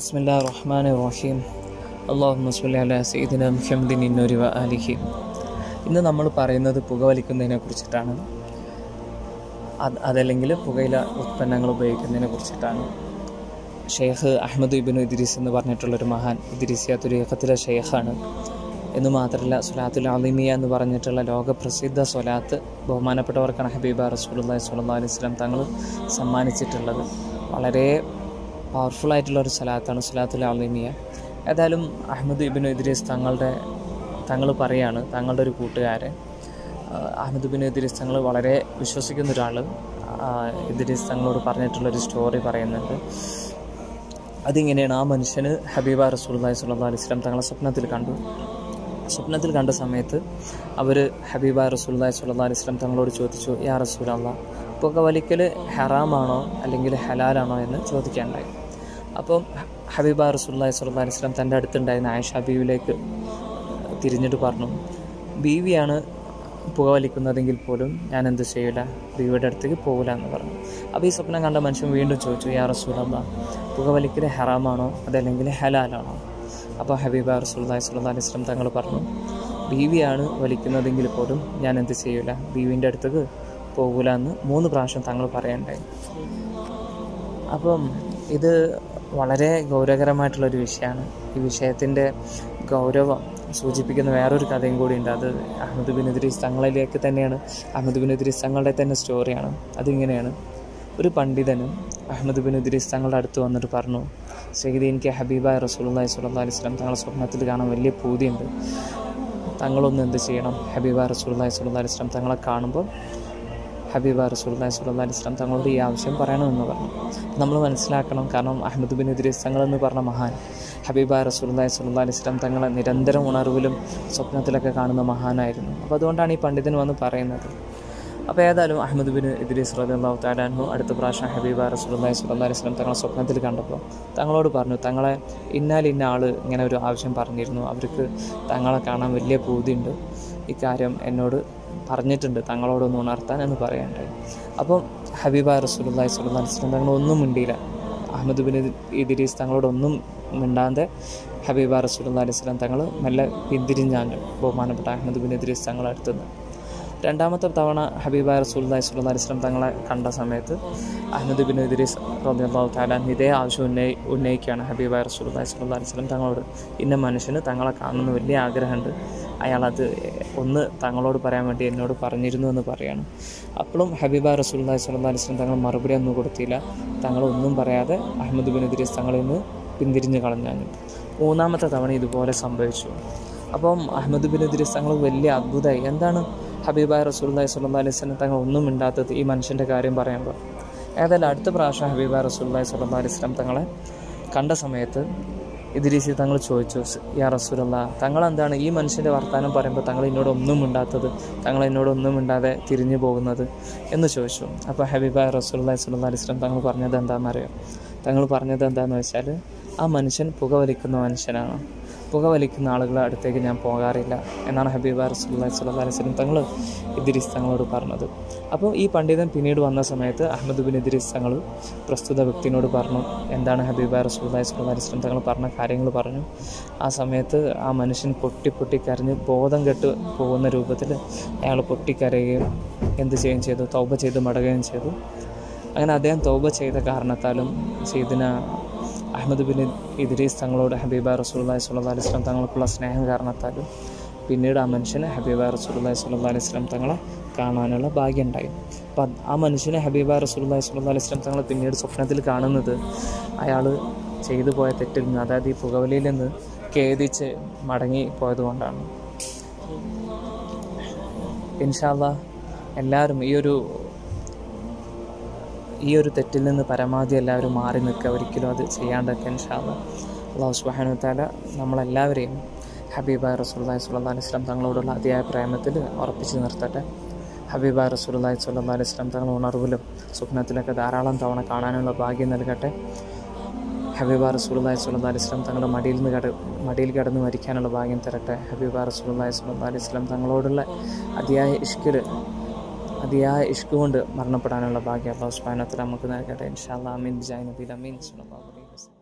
بسم الله الرحمن الرحيم اللهم صل على سيدنا محمد النور وآله ഇന്ന് നമ്മൾ പറയുന്നത് പുകവലിക്കുന്നതിനെ കുറിച്ചിട്ടാണ് അത് അതല്ലെങ്കിൽ പുകയില ഉൽപ്പന്നങ്ങൾ ഉപയോഗിക്കുന്നതിനെ കുറിച്ചിട്ടാണ് ഷെയ്ഖ് അഹമ്മദ് ഇബിൻ ഇദ്രീസ് എന്ന് പറഞ്ഞിട്ടുള്ളൊരു മഹാൻ ഇദ്രീസിയ തുരീഖത്തിലെ ഷെയ്ഖാണ് എന്ന് മാത്രമല്ല സുലാത്തുൽ അലിമിയ എന്ന് പറഞ്ഞിട്ടുള്ള ലോകപ്രസിദ്ധ സ്വലാത്ത് ബഹുമാനപ്പെട്ടവർക്കാണ് ഹബീബ റസൂലുള്ളാഹി സ്വല്ലല്ലാഹു അലൈഹി വസല്ലം തങ്ങൾ സമ്മാനിച്ചിട്ടുള്ളത് വളരെ പവർഫുൾ ആയിട്ടുള്ള ഒരു സ്വലാത്താണ് സുലാത്തുൽ അലിമിയ ഏതായാലും അഹമ്മദ് ഇബിൻ ഇദ്രീസ് തങ്ങളുടെ തങ്ങൾ പറയാണ് തങ്ങളുടെ ഒരു കൂട്ടുകാരൻ ആ, അഹമ്മദ് ബിൻ ഇദ്രീസ് തങ്ങൾ വളരെ വിശ്വസിക്കുന്ന ഒരാൾ ഇദ്രീസ് തങ്ങളോട് പറഞ്ഞിട്ടുള്ളൊരു സ്റ്റോറി പറയുന്നുണ്ട് അതിങ്ങനെയാണ് ആ മനുഷ്യന് ഹബീബ റസൂലുള്ളാഹി സ്വല്ലല്ലാഹു അലൈഹി വസല്ലം തങ്ങളെ സ്വപ്നത്തിൽ കണ്ടു സ്വപ്നത്തിൽ കണ്ട സമയത്ത് അവർ ഹബീബ റസൂലുള്ളാഹി സ്വല്ലല്ലാഹു അലൈഹി വസല്ലം തങ്ങളോട് ചോദിച്ചു യാ റസൂലല്ല പുകവലിക്കൽ ഹറാമാണോ അല്ലെങ്കിൽ ഹലാലാണോ എന്ന് ചോദിക്കാനുണ്ടായി അപ്പം ഹബീബ റസൂലുള്ളാഹി സ്വല്ലല്ലാഹു അലൈഹി വസല്ലം തൻ്റെ അടുത്തുണ്ടായിരുന്ന ആയിഷ ബീവിയിലേക്ക് തിരിഞ്ഞിട്ട് പറഞ്ഞു ബീവിയാണ് പുകവലിക്കുന്നതെങ്കിൽ പോലും ഞാൻ എന്ത് ചെയ്യില്ല ബീവിയുടെ അടുത്തേക്ക് പോകില്ല എന്ന് പറഞ്ഞു അപ്പോൾ ഈ സ്വപ്നം കണ്ട മനുഷ്യൻ വീണ്ടും ചോദിച്ചു യാ റസൂലല്ല പുകവലിക്കൽ ഹറാമാണോ അതല്ലെങ്കിൽ ഹലാലാണോ അപ്പോൾ ഹബീബ റസൂലുള്ളാഹി സ്വല്ലല്ലാഹു അലൈഹി വസല്ലം തങ്ങൾ പറഞ്ഞു ബീവിയാണ് വലിക്കുന്നതെങ്കിൽ പോലും ഞാൻ എന്ത് ചെയ്യില്ല ബീവിൻ്റെ അടുത്തേക്ക് പോകില്ല എന്ന് മൂന്ന് പ്രാവശ്യം തങ്ങൾ പറയണ്ടായി അപ്പം ഇത് വളരെ ഗൗരവകരമായിട്ടുള്ളൊരു വിഷയമാണ് ഈ വിഷയത്തിൻ്റെ ഗൗരവം സൂചിപ്പിക്കുന്ന വേറൊരു കഥയും കൂടിയുണ്ട് അത് അഹമ്മദ് ബിൻ ഇദ്രീസ് തങ്ങളിലേക്ക് തന്നെയാണ് അഹമ്മദ് ബിൻ ഇദ്രീസ് തങ്ങളുടെ തന്നെ സ്റ്റോറിയാണ് അതിങ്ങനെയാണ് ഒരു പണ്ഡിതനും അഹമ്മദ് ബിൻ ഇദ്രീസ് തങ്ങളുടെ അടുത്ത് വന്നിട്ട് പറഞ്ഞു സയ്യിദ് എനിക്ക് ഹബീബ റസൂലുള്ളാഹി സ്വല്ലല്ലാഹു അലൈഹി വസല്ലം തങ്ങളെ സ്വപ്നത്തിൽ കാണാൻ വലിയ പൂതിയുണ്ട് തങ്ങളൊന്ന് എന്ത് ചെയ്യണം ഹബീബ റസൂലുള്ളാഹി സ്വല്ലല്ലാഹു അലൈഹി വസല്ലം തങ്ങളെ കാണുമ്പോൾ ഹബീബ റസൂലുള്ളാഹി സ്വല്ലല്ലാഹു അലൈഹി വസല്ലം തങ്ങളോട് ഈ ആവശ്യം പറയണമെന്ന് പറഞ്ഞു നമ്മൾ മനസ്സിലാക്കണം കാരണം അഹമ്മദ് ബിൻ ഇദ്രീസ് തങ്ങൾ എന്ന് പറഞ്ഞ മഹാൻ ഹബീബ റസൂലുള്ളാഹി സ്വല്ലല്ലാഹു അലൈഹി വസല്ലം തങ്ങളെ നിരന്തരം ഉണർവിലും സ്വപ്നത്തിലൊക്കെ കാണുന്ന മഹാനായിരുന്നു അപ്പോൾ അതുകൊണ്ടാണ് ഈ പണ്ഡിതൻ വന്ന് പറയുന്നത് അപ്പോൾ ഏതായാലും അഹമ്മദ് ബിൻ ഇദ്രീസ് റളിയല്ലാഹു തആലാൻഹു അടുത്ത പ്രാവശ്യം ഹബീബ റസൂലുള്ളാഹി സ്വല്ലല്ലാഹു അലൈഹി വസല്ലം തങ്ങളെ സ്വപ്നത്തിൽ കണ്ടപ്പോൾ തങ്ങളോട് പറഞ്ഞു തങ്ങളെ ഇന്നാൽ ഇന്ന ആൾ ഇങ്ങനെ ഒരു ആവശ്യം പറഞ്ഞിരുന്നു അവർക്ക് തങ്ങളെ കാണാൻ വലിയ പൂതിയുണ്ട് ഇക്കാര്യം എന്നോട് പറഞ്ഞിട്ടുണ്ട് തങ്ങളോടൊന്ന് ഉണർത്താൻ എന്ന് പറയണ്ടായി അപ്പം ഹബീബ റസൂലുള്ളാഹി സ്വല്ലല്ലാഹു അലൈഹി വസല്ലം തങ്ങൾ ഒന്നും മിണ്ടിയില്ല അഹമ്മദ് ബിൻ ഇദ്രീസ് തങ്ങളോടൊന്നും മിണ്ടാതെ ഹബീബ റസൂലുള്ളാഹി അലൈഹി വസല്ലം തങ്ങൾ മെല്ലെ പിന്തിരിഞ്ഞാഞ്ഞു ബഹുമാനപ്പെട്ട അഹമ്മദ് ബിൻ ഇദ്രീസ് തങ്ങളെ അടുത്തുനിന്ന് രണ്ടാമത്തെ തവണ ഹബീബ റസൂലുള്ളാഹി സ്വല്ലല്ലാഹു അലൈഹി വസല്ലം തങ്ങളെ കണ്ട സമയത്ത് അഹമ്മദ് ബിൻ ഇദ്രീസ് റളിയല്ലാഹു തആല അൻഹു ഇതേ ആവശ്യം ഉന്നയി ഉന്നയിക്കുകയാണ് ഹബീബ റസൂലുള്ളാഹി സ്വല്ലല്ലാഹു അലൈഹി വസല്ലം തങ്ങളോട് ഇന്ന മനുഷ്യന് തങ്ങളെ കാണുന്ന വലിയ ആഗ്രഹമുണ്ട് അയാളത് ഒന്ന് തങ്ങളോട് പറയാൻ വേണ്ടി എന്നോട് പറഞ്ഞിരുന്നു എന്ന് പറയാണ് അപ്പോഴും ഹബീബ റസൂലുള്ളാഹി സ്വല്ലല്ലാഹു അലൈഹി വസല്ലം തങ്ങൾ മറുപടി ഒന്നും കൊടുത്തില്ല തങ്ങളൊന്നും പറയാതെ അഹമ്മദ് ബിൻ ഇദ്രീസ് തങ്ങളിൽ നിന്ന് പിന്തിരിഞ്ഞ് കളഞ്ഞാഞ്ഞു മൂന്നാമത്തെ തവണ ഇതുപോലെ സംഭവിച്ചു അപ്പം അഹമ്മദ് ബിൻ ഇദ്രീസ് തങ്ങൾ വലിയ അത്ഭുതമായി എന്താണ് ഹബീബായ റസൂലുള്ളാഹി സ്വല്ലല്ലാഹു അലൈഹി വസല്ലം തങ്ങൾ ഒന്നും മിണ്ടാത്തത് ഈ മനുഷ്യൻ്റെ കാര്യം പറയുമ്പോൾ ഏതായാലും അടുത്ത പ്രാവശ്യം ഹബീബായ റസൂലുള്ളാഹി സ്വല്ലല്ലാഹു അലൈഹി വസല്ലം തങ്ങളെ കണ്ട സമയത്ത് ഇദ്രീസി തങ്ങൾ ചോദിച്ചു യാ റസൂലുള്ള തങ്ങൾ എന്താണ് ഈ മനുഷ്യൻ്റെ വർത്തമാനം പറയുമ്പോൾ തങ്ങൾ എന്നോട് ഒന്നും മിണ്ടാത്തത് തങ്ങൾ എന്നോട് ഒന്നും മിണ്ടാതെ തിരിഞ്ഞു പോകുന്നത് എന്ന് ചോദിച്ചു അപ്പോൾ ഹബീബായ റസൂലുള്ളാഹി സ്വല്ലല്ലാഹു അലൈഹി വസല്ലം തങ്ങൾ പറഞ്ഞത് എന്താണെന്നറിയാം തങ്ങൾ പറഞ്ഞത് എന്താണെന്ന് വെച്ചാൽ ആ മനുഷ്യൻ പുകവലിക്കുന്ന മനുഷ്യനാണ് പുകവലിക്കുന്ന ആളുകളെ അടുത്തേക്ക് ഞാൻ പോകാറില്ല എന്നാണ് ഹബീബ റസൂലുള്ളാഹി സ്വല്ലല്ലാഹു അലൈഹി വസല്ലം തങ്ങൾ ഇദ്രീസ് തങ്ങളോട് പറഞ്ഞത് അപ്പോൾ ഈ പണ്ഡിതൻ പിന്നീട് വന്ന സമയത്ത് അഹമ്മദ് ബിൻ ഇദ്രീസ് തങ്ങൾ പ്രസ്തുത വ്യക്തിനോട് പറഞ്ഞു എന്താണ് ഹബീബ റസൂലുള്ളാഹി സ്വല്ലല്ലാഹു അലൈഹി വസല്ലം തങ്ങൾ പറഞ്ഞ കാര്യങ്ങൾ പറഞ്ഞു ആ സമയത്ത് ആ മനുഷ്യൻ പൊട്ടി പൊട്ടി കരഞ്ഞ് ബോധം കെട്ട് പോകുന്ന രൂപത്തിൽ അയാൾ പൊട്ടിക്കരയുകയും എന്ത് ചെയ്യുകയും ചെയ്തു തൗബ ചെയ്ത് മടങ്ങുകയും ചെയ്തു അങ്ങനെ അദ്ദേഹം തൗബ ചെയ്ത കാരണത്താലും ചെയ്തിന അഹമ്മദ് ബിൻ ഇദ്രീസ് തങ്ങളോട് ഹബീബ റസൂലുള്ളാഹി സ്വല്ലല്ലാഹു അലൈഹി വസല്ലം തങ്ങൾക്കുള്ള സ്നേഹം കാരണത്താലും പിന്നീട് ആ മനുഷ്യന് ഹബീബ റസൂലുള്ളാഹി സ്വല്ലല്ലാഹു അലൈഹി വസല്ലം തങ്ങളെ കാണാനുള്ള ഭാഗ്യം ഉണ്ടായി അപ്പം ആ മനുഷ്യനെ ഹബീബ റസൂലുള്ളാഹി സ്വല്ലല്ലാഹു അലൈഹി വസല്ലം തങ്ങളെ പിന്നീട് സ്വപ്നത്തിൽ കാണുന്നത് അയാൾ ചെയ്തു പോയ തെറ്റിൽ നിന്ന് അതായത് ഈ പുകവലിയിൽ നിന്ന് ഖേദിച്ച് മടങ്ങി പോയതുകൊണ്ടാണ് ഇൻഷാല്ല എല്ലാവരും ഈ ഒരു ഈ ഒരു തെറ്റിൽ നിന്ന് പരമാവധി എല്ലാവരും മാറി നിൽക്കുക ഒരിക്കലും അത് ചെയ്യാണ്ടൊക്കെ ഇൻഷാല്ല അള്ളാഹു സുബ്ഹാനഹു തആല നമ്മളെല്ലാവരെയും ഹബീബ റസൂലുള്ളാഹി സ്വല്ലല്ലാഹു അലൈഹി വസല്ലം തങ്ങളോടുള്ള അതിയായ പ്രേമത്തിൽ ഉറപ്പിച്ചു നിർത്തട്ടെ ഹബീബ റസൂലുള്ളാഹി സ്വല്ലല്ലാഹു അലൈഹി വസല്ലം തങ്ങൾ ഉണർവിലും സ്വപ്നത്തിലൊക്കെ ധാരാളം തവണ കാണാനുള്ള ഭാഗ്യം നൽകട്ടെ ഹബീബ റസൂലുള്ളാഹി സ്വല്ലല്ലാഹു അലൈഹി വസല്ലം തങ്ങളുടെ മടിയിൽ നിന്ന് കട മടിയിൽ കിടന്ന് മരിക്കാനുള്ള ഭാഗ്യം തരട്ടെ ഹബീബ റസൂലുള്ളാഹി സ്വല്ലല്ലാഹു അലൈഹി വസല്ലം തങ്ങളോടുള്ള അതിയായ ഇഷ്കിൽ അതിയായ ഇഷ്ക് കൊണ്ട് മരണപ്പെടാനുള്ള ഭാഗ്യം അള്ളാഹു സുബ്ഹാനഹു വ തആല നമുക്ക് നൽകട്ടെ ഇൻഷാ അല്ലാഹ് അമീൻ ബിജായി നബിൽ അമീൻ സ്വല്ലല്ലാഹു അലൈഹി വസല്ലം